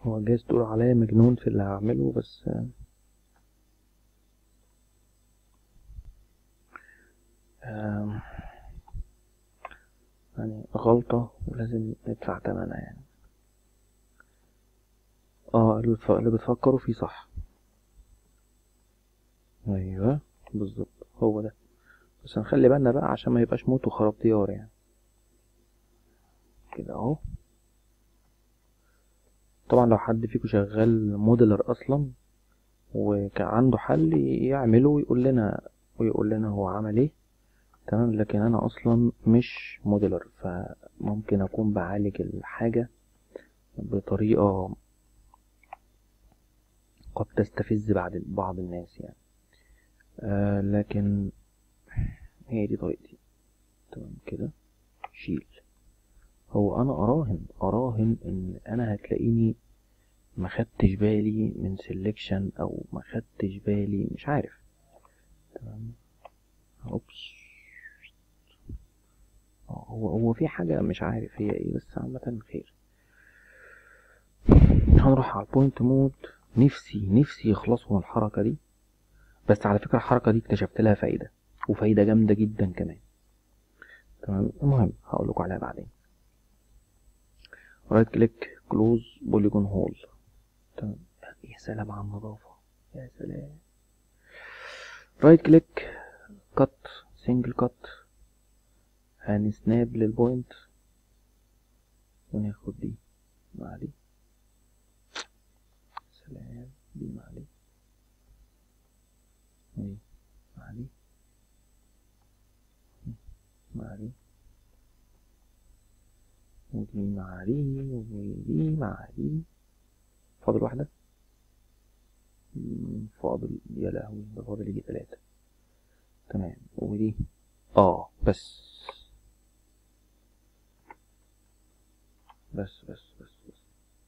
هو جايز تقول عليا مجنون في اللي هعمله بس آم، يعني غلطة ولازم ندفع تمنها يعني اه اللي بتف- اللي بتفكروا فيه صح ايوه بالظبط هو ده بس نخلي بالنا بقى عشان ما يبقاش موت وخراب ديار يعني كده اهو طبعا لو حد فيكم شغال موديلر اصلا وكان عنده حل يعمله ويقول لنا ويقول لنا هو عمل ايه تمام لكن انا اصلا مش موديلر فممكن اكون بعالج الحاجة بطريقة قد تستفز بعض بعض الناس يعني آه لكن هي دي طريقتي تمام كده شيل هو انا اراهن اراهن ان انا هتلاقيني ما خدتش بالي من سيلكشن او ما خدتش بالي مش عارف تمام اوبس آه، هو هو في حاجة مش عارف هي ايه بس عامة خير هنروح على البوينت مود نفسي نفسي يخلصوا من الحركة دي بس على فكرة الحركة دي اكتشفت لها فايدة وفايدة جامدة جدا كمان تمام المهم هقول لكم عليها بعدين رايت كليك كلوز بوليجون هول تمام يا سلام على النظافة يا سلام رايت كليك كات سنجل كات هنسناب للبوينت وناخد دي مع دي سلام دي مع دي ودي مع دي مع دي ودي مع دي ودي مع دي فاضل واحدة مم، فاضل يا لهوي ده فاضل يجي تلاتة تمام ودي اه بس بس بس بس بس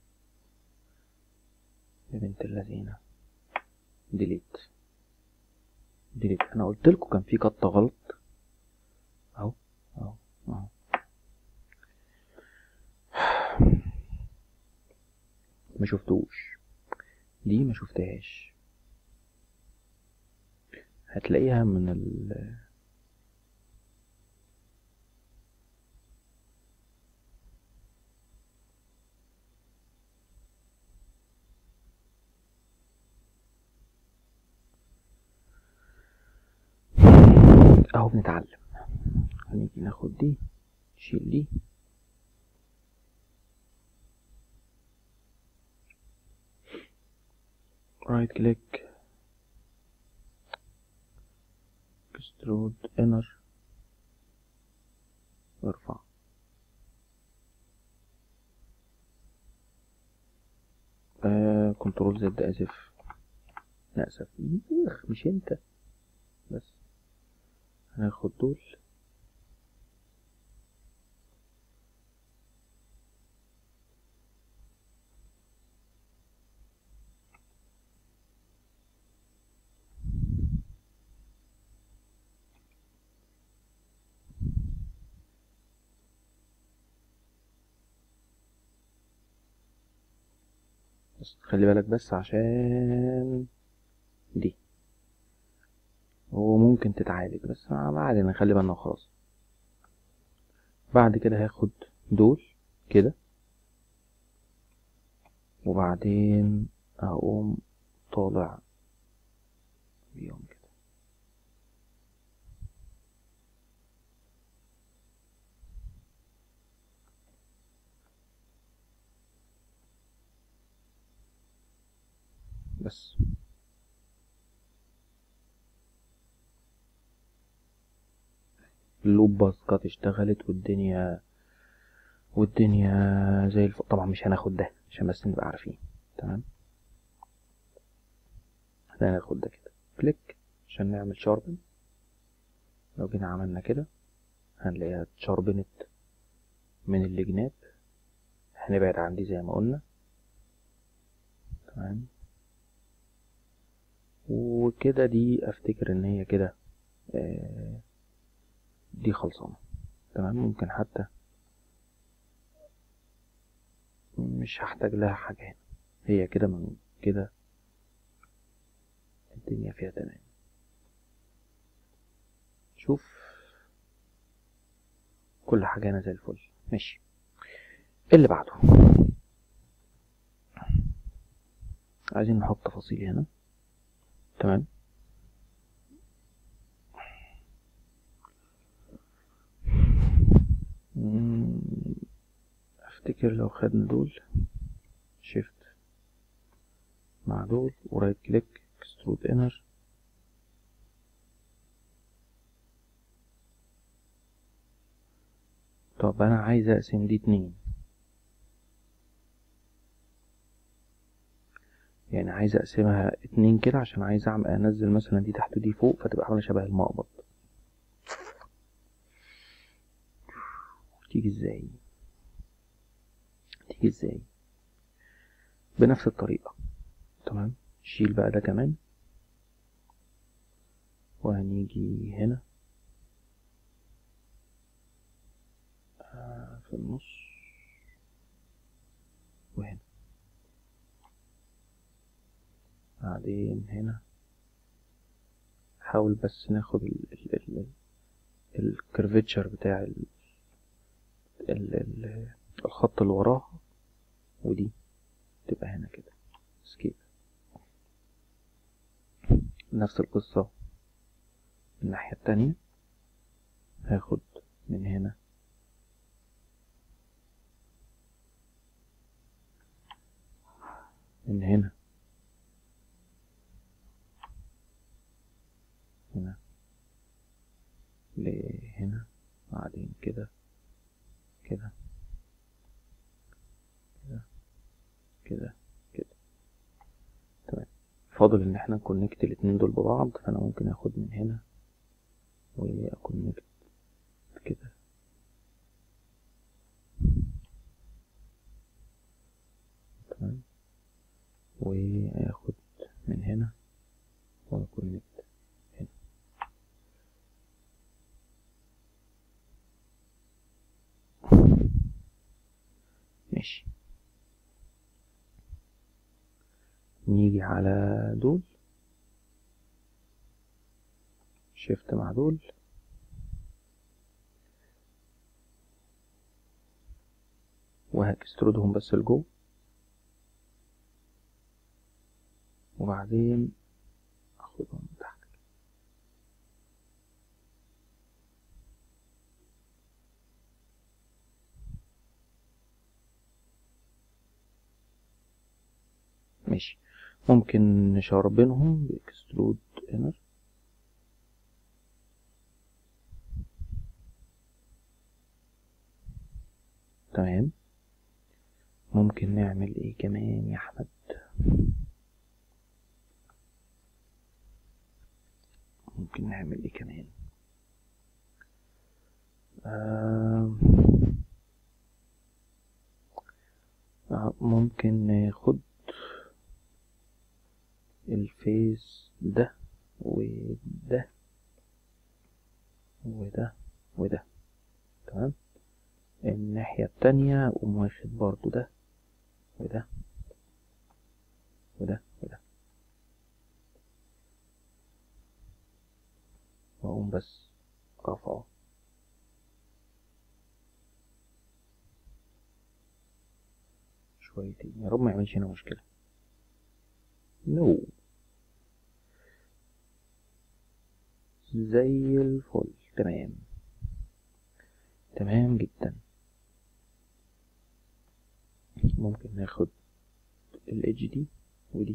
يا بنت اللذينة ديليت ديليت انا قلت لكم كان في قطة غلط اهو اهو اهو ما شفتوش دي ما شفتهاش هتلاقيها من ال اهو بنتعلم هنيجي ناخد دي نشيل دي رايت كليك اكسترود انر وارفع آه كنترول زد اسف لا اسف يخ مش انت بس هناخد دول بس خلي بالك بس عشان دي هو ممكن تتعالج بس ما ما علينا نخلي بالنا وخلاص بعد كده هاخد دول كده وبعدين هقوم طالع بيهم كده بس اللوب باسكت اشتغلت والدنيا والدنيا زي الف... طبعا مش هناخد ده عشان بس نبقى عارفين تمام هناخد ده كده كليك عشان نعمل شاربن لو جينا عملنا كده هنلاقيها اتشربنت من الجناب هنبعد عن دي زي ما قلنا تمام وكده دي افتكر ان هي كده آه، دي خلصانة تمام ممكن حتى مش هحتاج لها حاجة هنا هي كده من كده الدنيا فيها تمام شوف كل حاجة هنا زي الفل ماشي اللي بعده عايزين نحط تفاصيل هنا تمام مم، افتكر لو خدنا دول شيفت مع دول ورايت كليك اكسترود انر طب انا عايز اقسم دي اتنين يعني عايز اقسمها اتنين كده عشان عايز اعمل انزل مثلا دي تحت ودي فوق فتبقى عامله شبه المقبض تيجي ازاي تيجي ازاي بنفس الطريقة تمام شيل بقى ده كمان وهنيجي هنا آه، في النص وهنا بعدين هنا حاول بس ناخد ال ال ال الكيرفتشر بتاع ال ال ال الخط اللي وراها ودي تبقى هنا كده سكيب نفس القصة الناحية التانية هاخد من هنا من هنا هنا لهنا بعدين كده كده كده كده كده تمام فاضل ان احنا نكونكت الاتنين دول ببعض فانا ممكن اخد من هنا واكونكت كده تمام واخد من هنا واكونكت هنا ماشي نيجي على دول شيفت مع دول وهكسترودهم بس لجوه وبعدين اخدهم تحت ماشي ممكن نشربنهم باكسترود انر تمام ممكن نعمل ايه كمان يا احمد ممكن نعمل ايه كمان آه آه ممكن ناخد الفيس ده وده وده وده تمام الناحية التانية أقوم واخد برضو ده وده وده وده وأقوم بس رافعه شويتين يا رب ما يعملش هنا مشكلة نو no. زي الفل تمام تمام جدا ممكن ناخد الإيدج دي ودي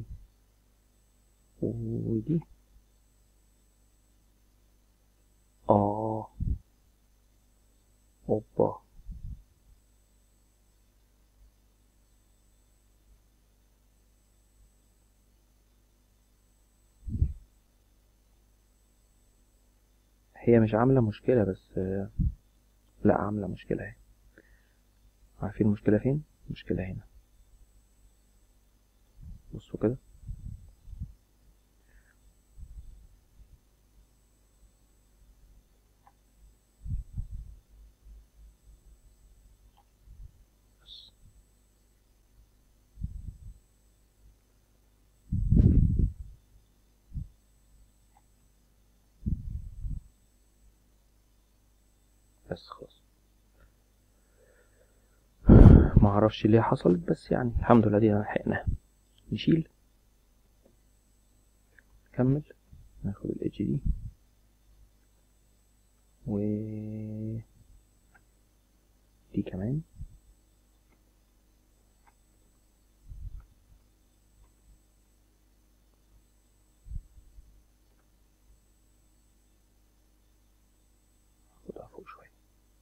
ودي اه اوبا هي مش عاملة مشكلة بس لا عاملة مشكلة اهي عارفين المشكلة فين؟ المشكلة هنا بصوا كده بس بس خلاص ما اعرفش ليه حصلت بس يعني الحمد لله دي لحقناها نشيل نكمل ناخد الاتش دي و دي كمان خدها فوق شوية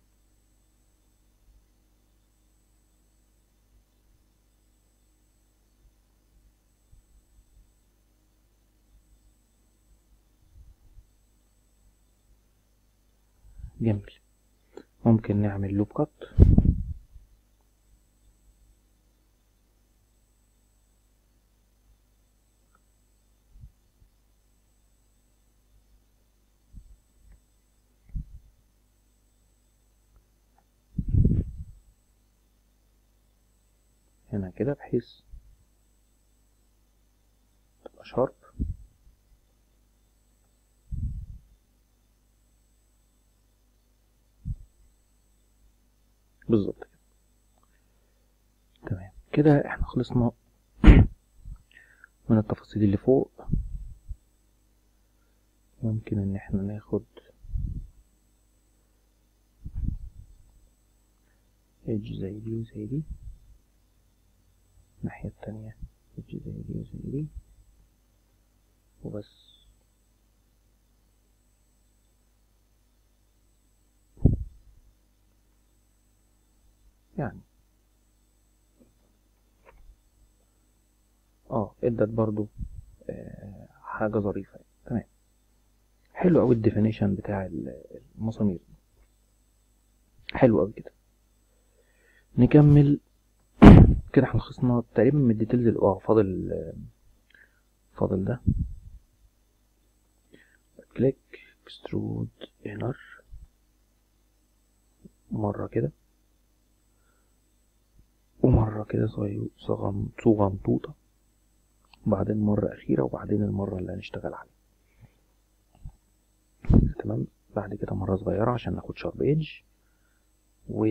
جميل ممكن نعمل لوب كات هنا كده بحيث تبقى شارب بالظبط كده تمام كده احنا خلصنا من التفاصيل اللي فوق ممكن ان احنا ناخد ايدج زي دي وزي دي الناحية التانية ايدج زي دي وزي دي وبس يعني اه ادت برضو آه حاجة ظريفة تمام حلو اوي الديفينيشن بتاع المسامير حلو اوي كده نكمل كده احنا خلصنا تقريبا من الديتيلز اللي اه فاضل فاضل ده كليك اكسترود انر مرة كده ومرة كده صغنطوطة وبعدين مرة أخيرة وبعدين المرة اللي هنشتغل عليها تمام بعد كده مرة صغيرة عشان ناخد شارب ايدج و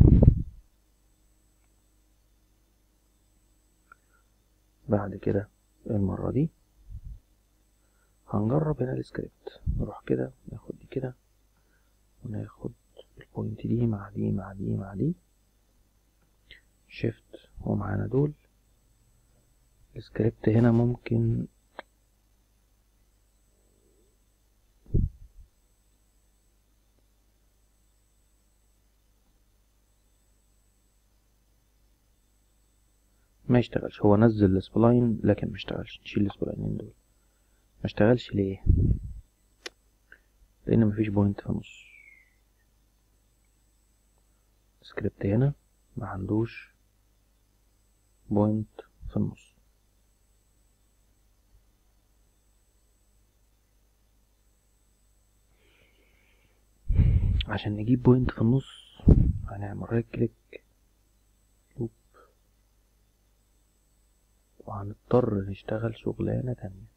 بعد كده المرة دي هنجرب هنا السكريبت نروح كده ناخد دي كده وناخد البوينت دي مع دي مع دي مع دي شيفت ومعانا دول السكريبت هنا ممكن ما يشتغلش هو نزل السبلاين لكن ما اشتغلش نشيل السبلاينين دول ما اشتغلش ليه لان مفيش بوينت في النص السكريبت هنا ما عندوش بوينت في النص عشان نجيب بوينت في النص هنعمل رايت كليك لوب وهنضطر نشتغل شغلانة تانية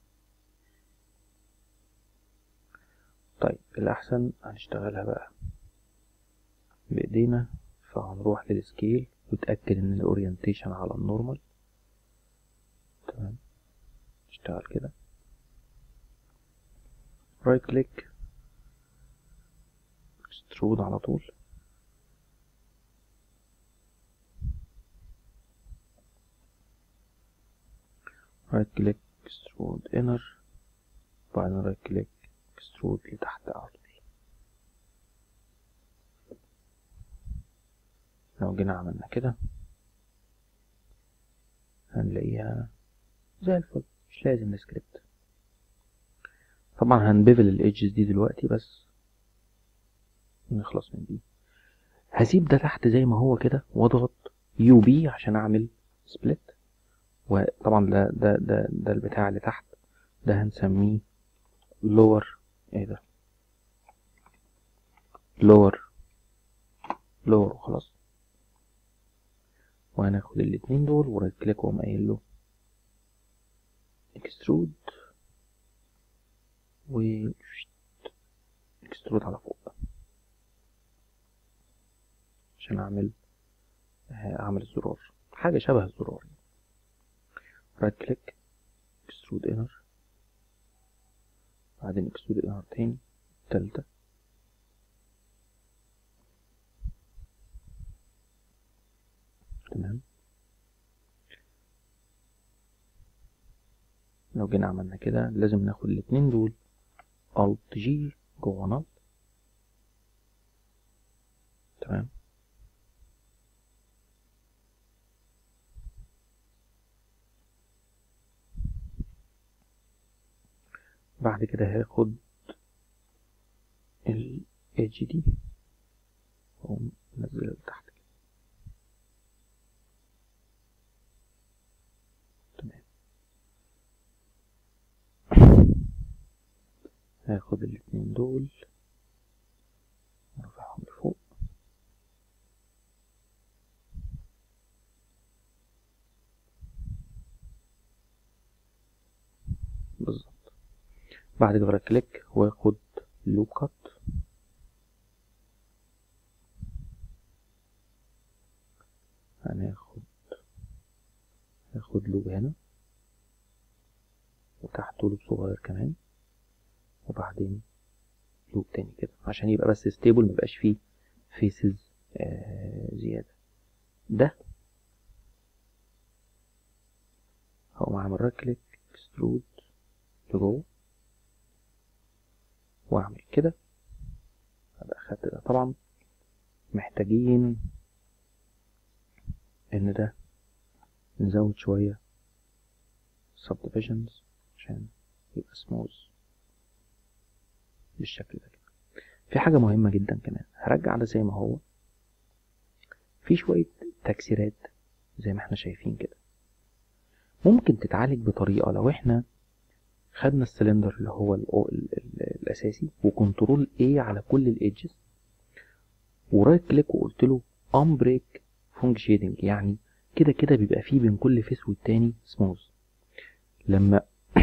طيب الأحسن هنشتغلها بقى بإيدينا فهنروح للسكيل وتأكد إن الأورينتيشن على النورمال تمام نشتغل كده رايت كليك اكسترود على طول رايت كليك اكسترود انر وبعدين رايت كليك اكسترود لتحت على طول لو جينا عملنا كده هنلاقيها زي الفل مش لازم السكريبت طبعا هنبيفل الايدجز دي دلوقتي بس نخلص من دي هسيب ده تحت زي ما هو كده واضغط يو بي عشان اعمل سبليت وطبعا ده ده ده ده البتاع اللي تحت ده هنسميه لور ايه ده لور لور وخلاص وهناخد الاتنين دول ورايت كليك واقوم قايل له اكسترود و اكسترود على فوق عشان اعمل اعمل الزرار حاجة شبه الزرار رايت كليك اكسترود انر بعدين اكسترود انر تاني تالتة تمام لو جينا عملنا كده لازم ناخد الاتنين دول Alt G جوه نل تمام بعد كده هاخد ال edge دي ونزلها لتحت كده تمام هاخد الاتنين دول ارفعهم لفوق بالظبط بعد كده كليك واخد لوب كات هناخد هاخد لوب هنا وتحته لوب صغير كمان وبعدين لوب تاني كده عشان يبقى بس ستيبل ميبقاش فيه فيسز آه زيادة ده هقوم اعمل رايت كليك اكسترود لجوه واعمل كده هبقى اخدت ده طبعا محتاجين ان ده نزود شوية subdivisions عشان يبقى smooth بالشكل ده كده في حاجة مهمة جدا كمان هرجع ده زي ما هو في شوية تكسيرات زي ما احنا شايفين كده ممكن تتعالج بطريقة لو احنا خدنا السلندر اللي هو ال ال ال الاساسي وكنترول A على كل الايدجز ورايت كليك وقلت له امبريك فونج شيدنج يعني كده كده بيبقى فيه بين كل فيس والتاني سموث لما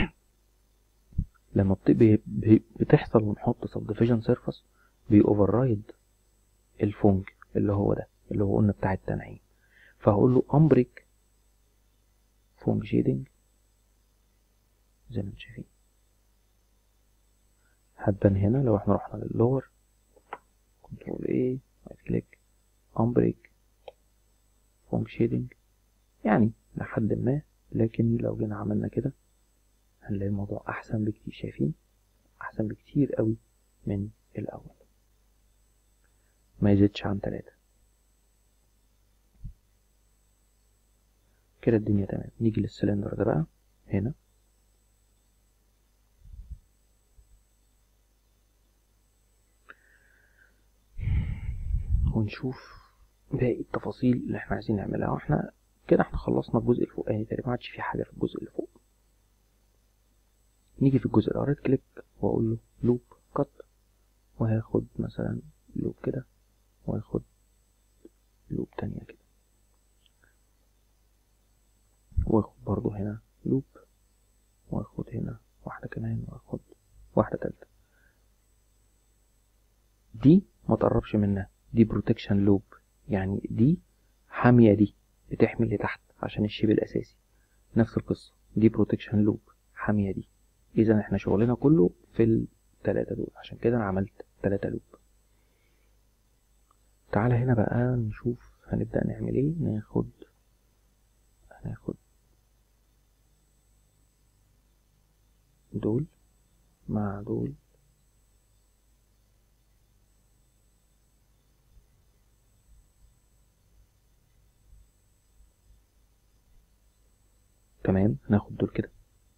لما بتحصل ونحط subdivision surface بيوفر رايد الفونج اللي هو ده اللي هو قلنا بتاع التنعيم فهقول له امبريك فونج شيدنج زي ما انتم شايفين هتبان هنا لو احنا رحنا لللور كنترول A رايت كليك امبريك فونج شيدنج يعني لحد ما لكن لو جينا عملنا كده هنلاقي الموضوع احسن بكتير شايفين احسن بكتير قوي من الاول ما يزيدش عن تلاتة كده الدنيا تمام نيجي للسلندر ده بقى هنا ونشوف باقي التفاصيل اللي احنا عايزين نعملها واحنا كده احنا خلصنا الجزء الفوقاني تقريبا ما عادش في حاجه في الجزء اللي فوق نيجي في الجزء اللي رايت كليك واقول له لوب كات وهاخد مثلا لوب كده وهاخد لوب تانية كده واخد برضو هنا لوب واخد هنا واحدة كمان واخد واحدة تالتة دي ما تقربش منها دي بروتكشن لوب يعني دي حامية دي بتحمي اللي تحت عشان الشيب الأساسي نفس القصة دي بروتكشن لوب حامية دي إذا احنا شغلنا كله في التلاتة دول عشان كده أنا عملت تلاتة لوب تعالى هنا بقى نشوف هنبدأ نعمل ايه ناخد هناخد دول مع دول تمام هناخد دول كده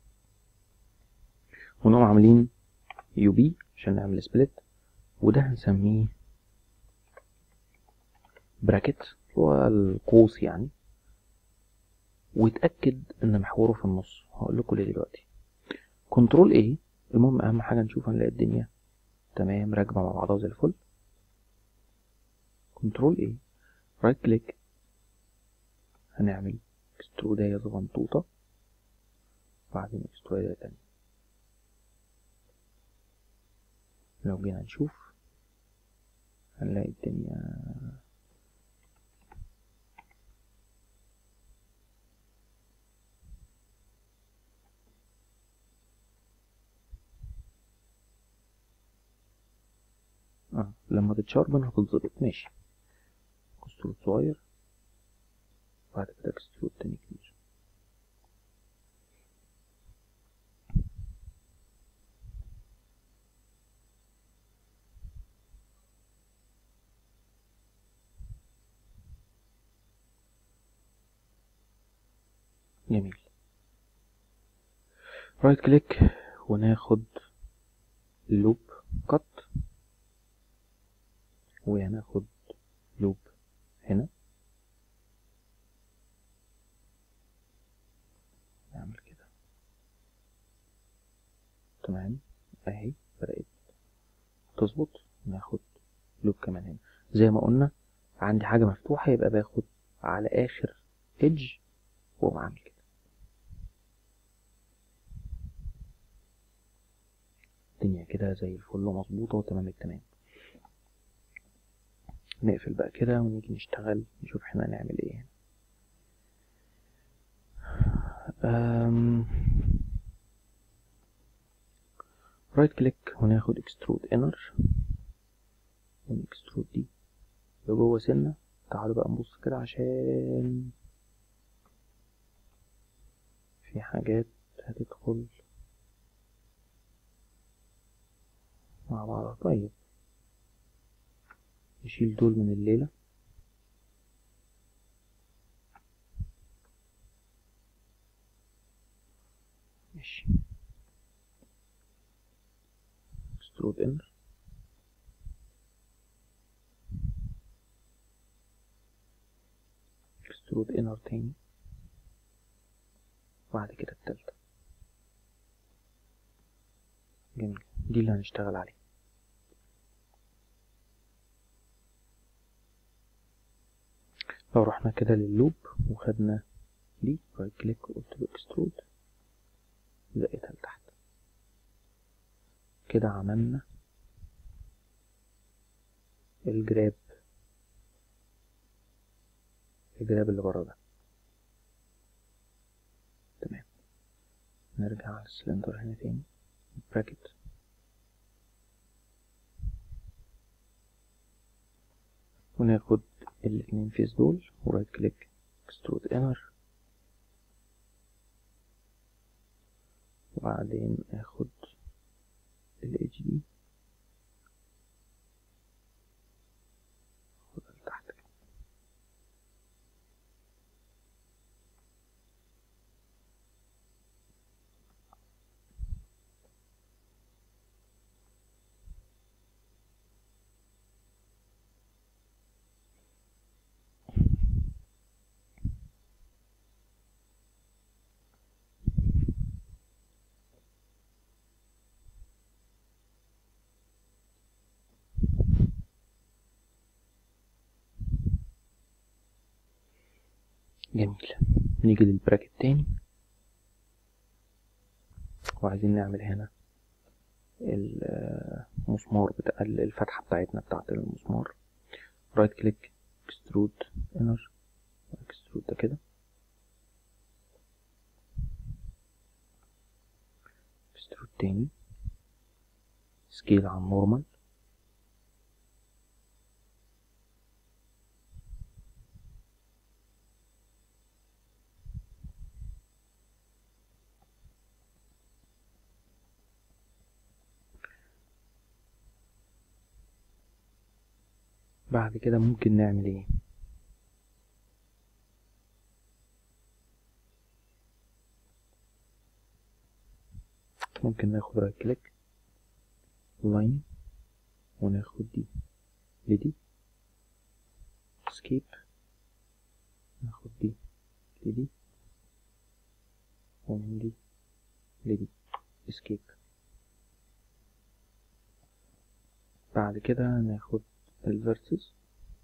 ونقوم عاملين يو بي عشان نعمل سبليت وده هنسميه براكت هو القوس يعني ويتأكد ان محوره في النص هقول لكم ليه دلوقتي كنترول ايه المهم اهم حاجة نشوف هنلاقي الدنيا تمام راكبة مع بعضها زي الفل كنترول ايه رايت كليك هنعمل اكسترودية صغنطوطة بعدين اكسترودية تانية لو جينا نشوف هنلاقي الدنيا اه لما تتشربن هتتظبط ماشي اكسترود صغير بعد كده اكسترود تاني كبير جميل رايت كليك وناخد لوب كت وهناخد لوب هنا نعمل كده تمام اهي بدأت تظبط ناخد لوب كمان هنا زي ما قلنا عندي حاجة مفتوحة يبقى باخد على آخر ايدج واقوم عامل كده الدنيا كده زي الفل ومظبوطة وتمام التمام نقفل بقى كده ونيجي نشتغل نشوف احنا هنعمل ايه رايت كليك وناخد اكسترود انر ونكسترود دي لجوه سنة تعالوا بقى نبص كده عشان في حاجات هتدخل مع بعض طيب نشيل دول من الليلة ماشي extrude inner extrude inner تاني بعد كده التالتة جميل دي اللي هنشتغل عليها لو رحنا كده لللوب وخدنا دي رايت كليك وقلت له اكسترود زقتها لتحت كده عملنا الجراب الجراب اللي بره ده تمام نرجع على السلندر هنا تاني براكت وناخد الاتنين فيس دول ورايت كليك اكسترود انر وبعدين اخد الايدج دي اخدها لتحت كده جميل نيجي للبراكت تاني وعايزين نعمل هنا المسمار بتاع الفتحة بتاعتنا بتاعت المسمار رايت كليك اكسترود انر اكسترود ده كده اكسترود تاني سكيل على النورمال بعد كده ممكن نعمل ايه ممكن ناخد رايت كليك لاين وناخد دي لدي اسكيب ناخد دي لدي ومن دي لدي اسكيب بعد كده ناخد الفيرسز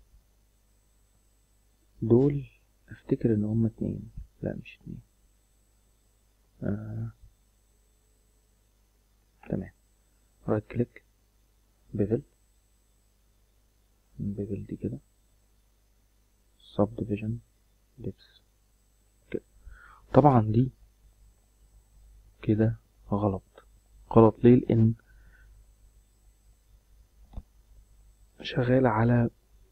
دول افتكر ان هما اتنين لا مش اتنين آه. تمام رايت كليك بيفل بيفل دي كده سب ديفيجن ديبس كده طبعا دي كده غلط غلط ليه لان شغال على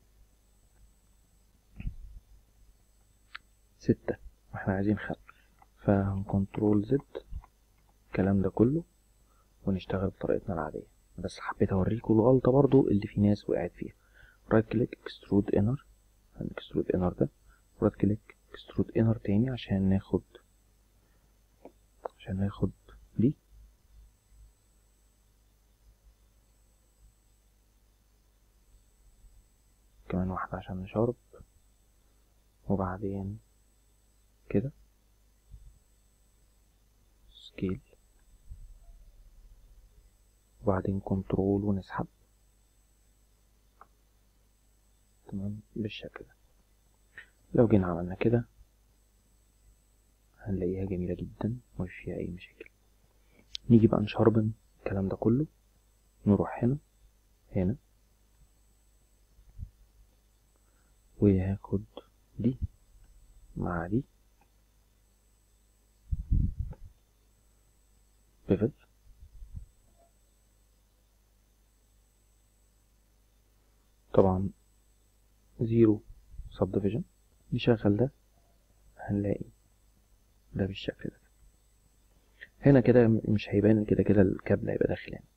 ستة واحنا عايزين خمسة فهنكنترول زد الكلام ده كله ونشتغل بطريقتنا العادية بس حبيت اوريكم الغلطة برضو اللي في ناس وقعت فيها رايت كليك اكسترود انر هنكسترود انر ده رايت كليك اكسترود انر تاني عشان ناخد عشان ناخد دي كمان واحدة عشان نشارب وبعدين كده سكيل وبعدين كنترول ونسحب تمام بالشكل ده لو جينا عملنا كده هنلاقيها جميلة جدا مش فيها أي مشاكل نيجي بقى نشربن الكلام ده كله نروح هنا هنا وهاخد دي مع دي بيفت طبعا زيرو سب ديفيجن نشغل ده هنلاقي ده بالشكل ده هنا كده مش هيبان كده كده الكابل هيبقى داخل هنا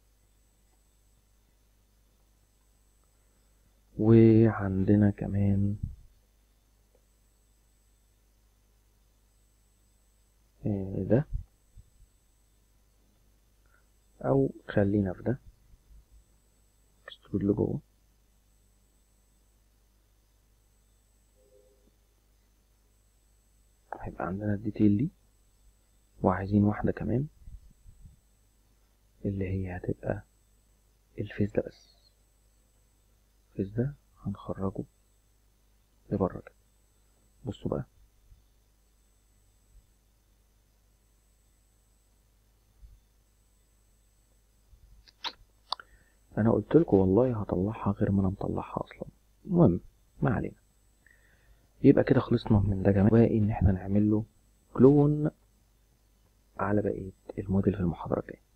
وعندنا كمان ده او خلينا في ده اكسترود لجوه هيبقى عندنا الديتيل دي وعايزين واحدة كمان اللي هي هتبقى الفيس ده بس الفيس ده هنخرجه لبره كده بصوا بقى انا قلت لكم والله هطلعها غير ما انا مطلعها اصلا المهم ما علينا يبقى كده خلصنا من ده جماعه باقي ان احنا نعمل له كلون على بقيه الموديل في المحاضره الجايه